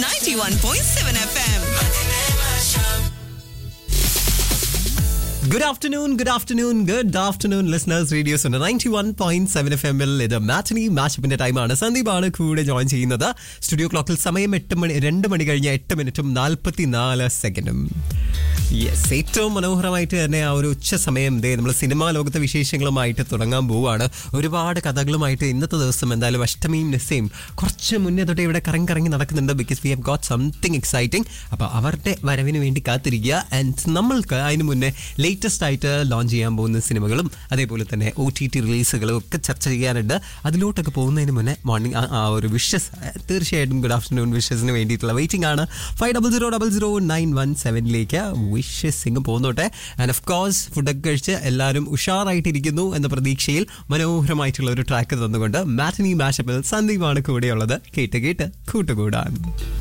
91.7 FM. Good afternoon good afternoon good afternoon listeners radios ഉണ്ട് ninety one point seven F എമ്മിൽ ഇത് matinee മാച്ചപ്പിന്റെ ടൈമാണ് സന്ദീപാണ് കൂടെ ജോയിൻ ചെയ്യുന്നത് സ്റ്റുഡിയോ ക്ലോക്കിൽ സമയം എട്ട് മണി രണ്ട് മണി കഴിഞ്ഞ എട്ട് മിനിറ്റും നാൽപ്പത്തി നാല് സെക്കൻഡും യെസ് ഏറ്റവും മനോഹരമായിട്ട് തന്നെ ആ ഒരു ഉച്ച സമയം ദേ നമ്മൾ സിനിമാ ലോകത്തെ വിശേഷങ്ങളുമായിട്ട് തുടങ്ങാൻ പോവുകയാണ് ഒരുപാട് കഥകളുമായിട്ട് ഇന്നത്തെ ദിവസം എന്തായാലും അഷ്ടമിയും നെസ്സയും കുറച്ച് മുന്നേ തൊട്ട് ഇവിടെ കറങ്ങി കറങ്ങി നടക്കുന്നുണ്ട് because we have got something exciting അപ്പോൾ അവരുടെ വരവിന് വേണ്ടി കാത്തിരിക്കുക ആൻഡ് നമ്മൾക്ക് അതിന് മുന്നേ ലേറ്റസ്റ്റ് ആയിട്ട് ലോഞ്ച് ചെയ്യാൻ പോകുന്ന സിനിമകളും അതേപോലെ തന്നെ ഒ ടി ടി റിലീസുകളും ഒക്കെ ചർച്ച ചെയ്യാനുണ്ട് അതിലോട്ടൊക്കെ പോകുന്നതിന് മുന്നേ മോർണിംഗ് ആ ഒരു വിഷസ് തീർച്ചയായിട്ടും ഗുഡ് ആഫ്റ്റർനൂൺ വിഷസിന് വേണ്ടിയിട്ടുള്ള വെയിറ്റിംഗ് ആണ് five double zero double zero nine one സെവനിലേക്ക് വിഷസ് ഇങ്ങ് പോകുന്നോട്ടെ ആൻഡ് ഓഫ് കോഴ്സ് ഫുഡൊക്കെ കഴിച്ച് എല്ലാവരും ഉഷാറായിട്ടിരിക്കുന്നു എന്ന പ്രതീക്ഷയിൽ മനോഹരമായിട്ടുള്ള ഒരു ട്രാക്ക് തന്നുകൊണ്ട് മാറ്റനി മാഷപ്പിൽ സന്ദീപാണ് കൂടെയുള്ളത് കേട്ട് കേട്ട് കൂട്ടുകൂടാൻ